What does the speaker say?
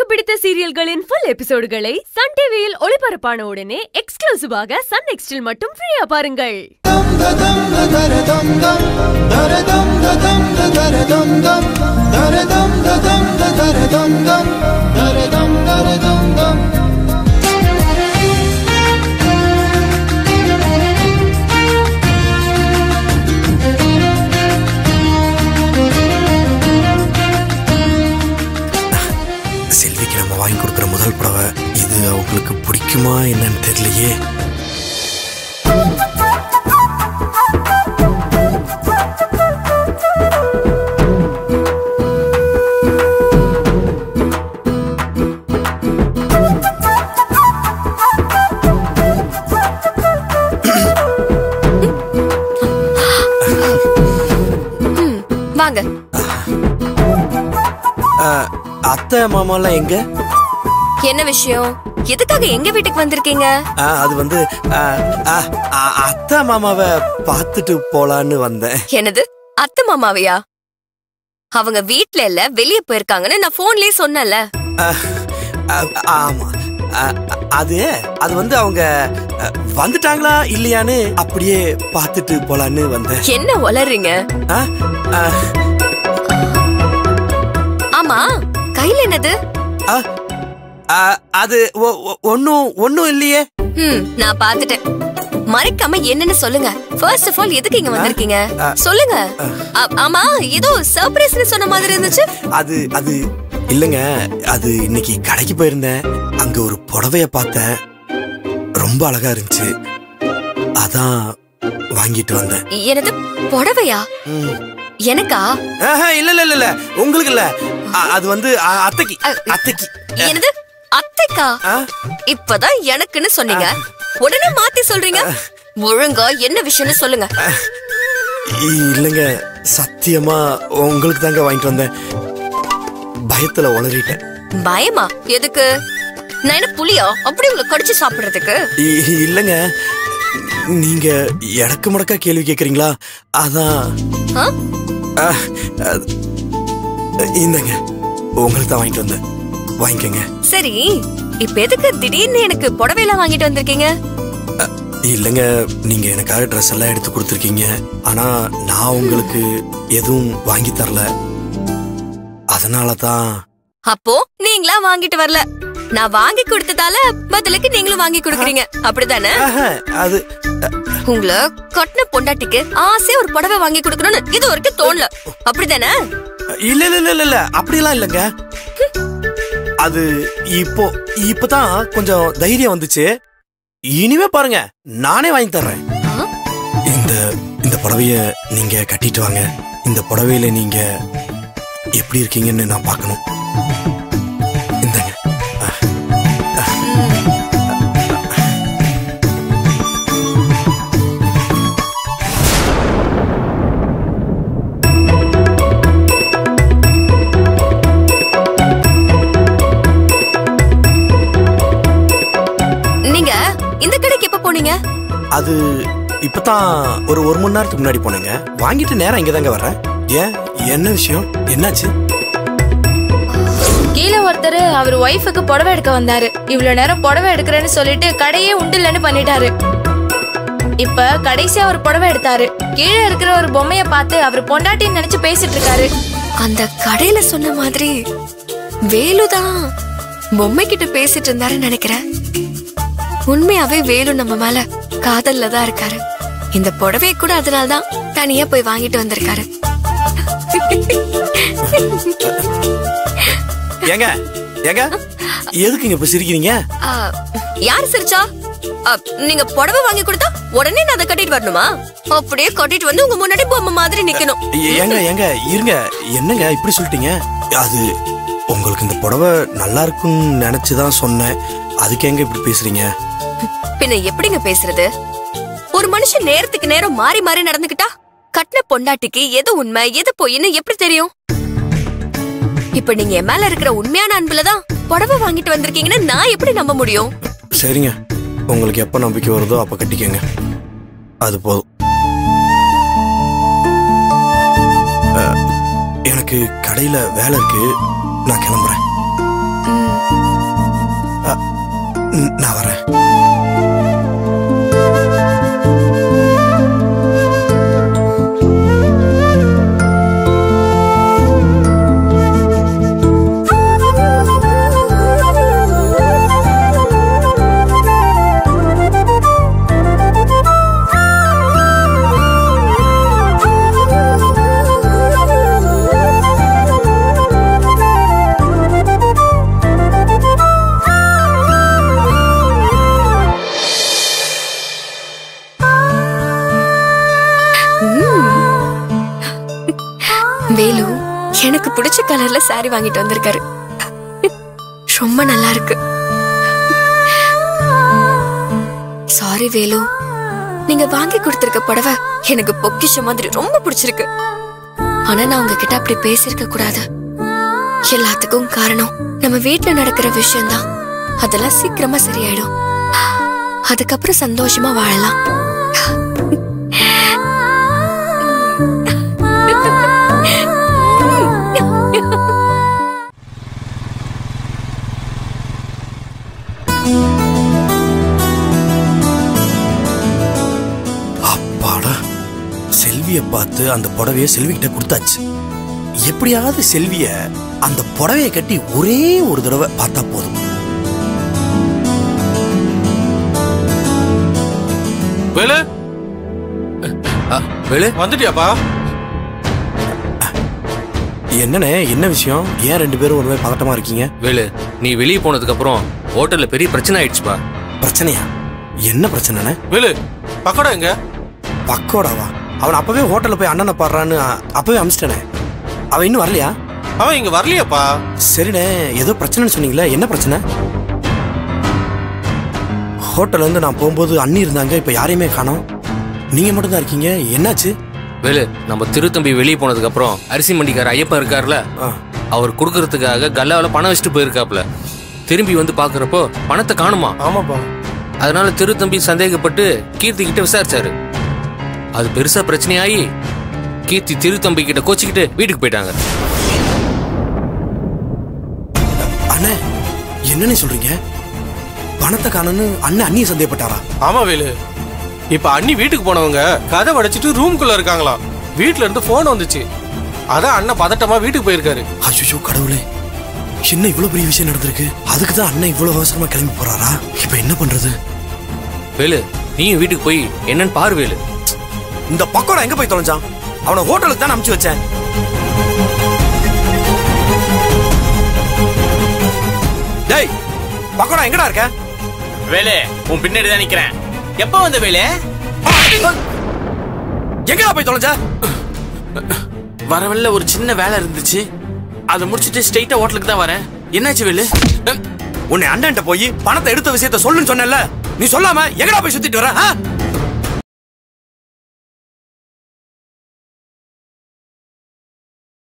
பிடித்த சீரியல்களின் full எபிசோடுகளை Sun டிவியில் ஒளிபரப்பான உடனே எக்ஸ்க்ளூசிவாக சன் நெக்ஸ்டில் மட்டும் ஃப்ரீயா பாருங்கள் செல்விக்கு நம்ம வாங்கி கொடுக்குற முதல் புடவை இது அவங்களுக்கு பிடிக்குமா என்னன்னு தெரியலையே வாங்க அஹ், அத்தை மாமாலாம் எங்க என்ன விஷயம் எதுக்காக எங்க வீட்டுக்கு வந்திருக்கீங்க அஹ், அது வந்து அஹ், அஹ், அஹ், அத்தை மாமாவை பார்த்துட்டு போலான்னு வந்தேன் என்னது அத்தை மாமாவையா அவங்க வீட்ல இல்ல வெளிய போயிருக்காங்கன்னு நான் போன்லயே சொன்னேன்ல அஹ், அஹ், ஆமா அஹ், அது அது வந்து அவங்க அஹ், வந்துட்டாங்களா இல்லையான்னு அப்படியே பார்த்துட்டு போலான்னு வந்தேன் என்ன உளறீங்க அஹ், அஹ், ஆமா கையில என்னது அஹ், அஹ், அது ஒ- ஒ- ஒண்ணும் ஒண்ணும் இல்லையே ம் நான் பாத்துட்டேன் மறைக்காம என்னன்னு சொல்லுங்க ஃபர்ஸ்ட் ஆஃப் ஆல் எதுக்கு இங்க வந்திருக்கீங்க சொல்லுங்க ஆ- ஆமா ஏதோ சர்ப்ரைஸ்னு சொன்ன மாதிரி இருந்துச்சு அது அது இல்லைங்க அது இன்னைக்கு கடைக்கு போயிருந்தேன் அங்க ஒரு புடவைய பார்த்தேன் ரொம்ப அழகா இருந்துச்சு அதான் வாங்கிட்டு வந்தேன் எனது புடவையா ம். எனக்கா ஆஹா, இல்ல இல்ல இல்ல இல்ல உங்களுக்கு இல்ல அ- அது வந்து அ- அத்தைக்கு அத்தைக்கு எனது அத்தைக்கா ஆ? இப்பதான் எனக்குன்னு சொன்னீங்க உடனே மாத்தி சொல்றீங்க ஒழுங்கா என்ன விஷயம்னு சொல்லுங்க இ- இல்லைங்க சத்தியமா உங்களுக்கு தாங்க வாங்கிட்டு வந்தேன் பயத்துல உளறிட்டேன் பயமா எதுக்கு நான் என்ன புலியா அப்படி உங்களை கடிச்சு சாப்பிடுறதுக்கு இ- இல்லைங்க நீங்க எடக்கு முடக்கா கேள்வி கேக்குறீங்களா அதான் ஆ? அஹ், அது- இந்தங்க உங்களுக்கு தான் வாங்கிட்டு வந்தேன் வாங்கிக்கோங்க சரி இப்ப எதுக்கு திடீர்னு எனக்கு புடவையெல்லாம் வாங்கிட்டு வந்திருக்கீங்க இல்லைங்க நீங்க எனக்காக ட்ரெஸ் எல்லாம் எடுத்து கொடுத்துருக்கீங்க ஆனா நான் உங்களுக்கு எதுவும் வாங்கி தரல அதனால தான் அப்போ நீங்களா வாங்கிட்டு வரல நான் வாங்கி கொடுத்ததால பதிலுக்கு நீங்களும் வாங்கி கொடுக்குறீங்க அப்படிதானே ஆஹா, அது உங்களை கட்டின பொண்டாட்டிக்கு ஆசையா ஒரு புடவை வாங்கி கொடுக்கணும்னு இது வரைக்கும் தோணல அப்படிதானே இல்ல இல்ல இல்ல இல்ல, இல்ல அப்படிலாம் இல்லைங்க அது இப்போ இப்பதான் கொஞ்சம் தைரியம் வந்துச்சு இனிமே பாருங்க நானே வாங்கி தர்றேன் ஆ? இந்த இந்த புடவைய நீங்க கட்டிட்டு வாங்க இந்த புடவையில நீங்க எப்படி இருக்கீங்கன்னு நான் பார்க்கணும் இந்தங்க நீங்க இந்த கடைக்கு எப்ப போனீங்க அது இப்பதான் ஒரு ஒரு மணி நேரத்துக்கு முன்னாடி போனேங்க வாங்கிட்டு நேரம் இங்க தாங்க வர்றேன் ஏன் என்ன விஷயம் என்னாச்சு கீழே ஒருத்தர் அவர் ஒய்ஃபுக்கு புடவை எடுக்க வந்தாரு இவ்வளவு நேரம் புடவை எடுக்கிறேன்னு சொல்லிட்டு கடையே உண்டில்லன்னு பண்ணிட்டாரு இப்ப கடைசியா ஒரு புடவை எடுத்தாரு கீழே இருக்கிற ஒரு பொம்மைய பார்த்து அவர் பொண்டாட்டின்னு நினைச்சு பேசிட்டு இருக்காரு அந்த கடையில சொன்ன மாதிரி வேலுதான் பொம்மை கிட்ட பேசிட்டு இருந்தாருன்னு நினைக்கிறேன் உண்மையாவே வேலு நம்ம மேல காதல்ல தான் இருக்காரு இந்த புடவை கூட அதனால்தான் தனியா போய் வாங்கிட்டு வந்திருக்காரு ஏங்க ஏங்க எதுக்குங்க இப்ப சிரிக்கிறீங்க ஆ, யார் சிரிச்சா ஆ, நீங்க புடவை வாங்கி கொடுத்தா உடனே நான் அதை கட்டிட்டு வரணுமா அப்படியே கட்டிட்டு வந்து உங்க முன்னாடி பொம்மை மாதிரி நிக்கணும் ஏ- ஏங்க ஏங்க இருங்க என்னங்க இப்படி சொல்லிட்டீங்க அது உங்களுக்கு இந்த புடவை நல்லா இருக்கும்னு நினைச்சுதான் சொன்னேன் அதுக்கு எங்க இப்படி பேசுறீங்க பின்ன எப்படிங்க பேசுறது ஒரு மனுஷன் நேரத்துக்கு நேரம் மாறி மாறி நடந்துக்கிட்டா கட்டின பொண்டாட்டிக்கு எது உண்மை எது பொய்ன்னு எப்படி தெரியும் இப்ப நீங்க என் மேல இருக்கிற உண்மையான அன்புலதான் புடவை வாங்கிட்டு வந்திருக்கீங்கன்னு நான் எப்படி நம்ப முடியும் சரிங்க உங்களுக்கு எப்ப நம்பிக்கை வருதோ அப்ப கட்டிக்கங்க அது போதும் அஹ், எனக்கு கடையில வேலை இருக்கு நான் கிளம்புறேன் ம். ம், நான் வரேன் வேலு எனக்கு பிடிச்ச கலர்ல saree வாங்கிட்டு வந்திருக்காரு ரொம்ப நல்லா இருக்கு சாரி வேலு நீங்க வாங்கி கொடுத்திருக்க புடவை எனக்கு பொக்கிஷ மாதிரி ரொம்ப பிடிச்சிருக்கு ஆனா நான் உங்ககிட்ட அப்படி பேசியிருக்க கூடாது எல்லாத்துக்கும் காரணம் நம்ம வீட்ல நடக்கிற விஷயம்தான் அதெல்லாம் சீக்கிரமா சரியாயிடும் அதுக்கப்புறம் சந்தோஷமா வாழலாம் அப்பாடா செல்விய பார்த்து அந்த புடவைய செல்வி கிட்ட கொடுத்தாச்சு எப்படியாவது செல்விய அந்த புடவைய கட்டி ஒரே ஒரு தடவை பார்த்தா போதும் வேலு வேலு வந்துட்டியாப்பா என்னண்ணே என்ன விஷயம் ஏன் ரெண்டு பேரும் ஒரு மாதிரி பதட்டமா இருக்கீங்க வேலு நீ வெளியே போனதுக்கு அப்புறம் ஹோட்டல்ல பெரிய பிரச்சனை ஆயிடுச்சுப்பா பிரச்சனையா என்ன பிரச்சனைண்ணே வேலு பக்கோடா எங்க பக்கோடாவா அவன் அப்பவே ஹோட்டல்ல போய் அண்ணனை பாடுறான்னு அ- அப்பவே அமிச்சிட்டானே அவன் இன்னும் வரலையா அவன் இங்க வரலையாப்பா சரிண்ணே ஏதோ பிரச்சனைன்னு சொன்னீங்களே என்ன பிரச்சனை ஹோட்டல்ல இருந்து நான் போகும்போது அண்ணி இருந்தாங்க இப்ப யாரையுமே காணோம் நீங்க மட்டும் தான் இருக்கீங்க என்னாச்சு வேலு நம்ம திருத்தம்பி வெளியே போனதுக்கு அப்புறம் அரிசி மண்டிக்கார ஐயப்பன் இருக்கார்ல ஆ, அவர் கொடுக்கறதுக்காக கல்லாவில் பணம் வச்சுட்டு போயிருக்காப்ல திரும்பி வந்து பாக்குறப்போ பணத்தை காணுமா ஆமாப்பா அதனால திருத்தம்பி சந்தேகப்பட்டு கீர்த்தி கிட்ட விசாரிச்சாரு அது பெருசா பிரச்சனையாகி கீர்த்தி திருத்தம்பி கிட்ட கோச்சிக்கிட்டு வீட்டுக்கு போயிட்டாங்க அண்ணே என்னண்ணே சொல்றீங்க பணத்தை காணோன்னு அண்ணன் அண்ணியை சந்தேகப்பட்டாரா ஆமா வேலு இப்ப அண்ணி வீட்டுக்கு போனவங்க கதை உடைச்சிட்டு ரூம்குள்ள இருக்காங்களாம் வீட்ல இருந்து போன் வந்துச்சு அதான் அண்ணன் பதட்டமா வீட்டுக்கு போயிருக்காரு ஐயோ கடவுளே என்ன இவ்வளவு பெரிய விஷயம் நடந்திருக்கு அதுக்கு தான் அண்ணன் இவ்வளவு அவசரமா கிளம்பி போறாரா இப்ப என்ன பண்றது வேலு நீயும் வீட்டுக்கு போய் என்னன்னு பாரு வேலு இந்த பக்கோடா எங்க போய் தொலைஞ்சான் அவனை ஹோட்டலுக்கு தான் அனுப்பிச்சு வச்சேன் டேய் பக்கோடா எங்கடா இருக்க வேலு உன் பின்னாடி தான் நிக்கிறேன் எப்ப வந்த வேலு எங்கடா போய் தொலைஞ்ச வர வழில ஒரு சின்ன வேலை இருந்துச்சு அதை முடிச்சிட்டு ஸ்ட்ரைட்டா ஹோட்டலுக்கு தான் வரேன் என்னாச்சு வேலு உன்னை அண்ணன்ட்ட போய் பணத்தை எடுத்த விஷயத்த சொல்லுன்னு சொன்னேன்ல நீ சொல்லாம எங்கடா போய் சுத்திட்டு வர ஆ?